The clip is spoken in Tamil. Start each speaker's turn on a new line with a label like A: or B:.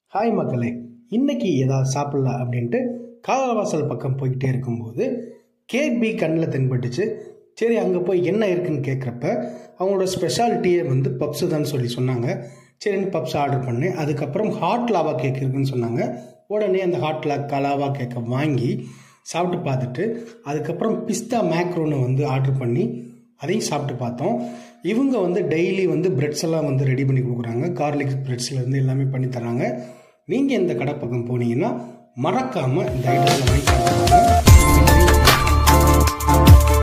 A: ஹாய் மக்களே இன்னைக்கு ஏதாவது சாப்பிடலாம் அப்படின்ட்டு காலவாசல் பக்கம் போய்கிட்டே இருக்கும்போது கேபி கண்ணில் தென்பட்டுச்சு சரி அங்கே போய் என்ன இருக்குன்னு கேட்குறப்ப அவங்களோட ஸ்பெஷாலிட்டியே வந்து பப்ஸு தான் சொல்லி சொன்னாங்க சரின்னு பப்ஸ் ஆர்டர் பண்ணேன் அதுக்கப்புறம் ஹாட் லாவா கேக் இருக்குன்னு சொன்னாங்க உடனே அந்த ஹாட் லா கலாவா கேக்கை வாங்கி சாப்பிட்டு பார்த்துட்டு அதுக்கப்புறம் பிஸ்தா மேக்ரோனை வந்து ஆர்டர் பண்ணி அதையும் சாப்பிட்டு பார்த்தோம் இவங்க வந்து டெய்லி வந்து பிரெட்ஸ் எல்லாம் வந்து ரெடி பண்ணி கொடுக்குறாங்க கார்லிக் பிரெட்ஸ்லேருந்து எல்லாமே பண்ணி தராங்க நீங்கள் இந்த கடை பக்கம் போனீங்கன்னா மறக்காமல் இந்த ஐட்டத்தில் வாங்கி சாப்பிடுவாங்க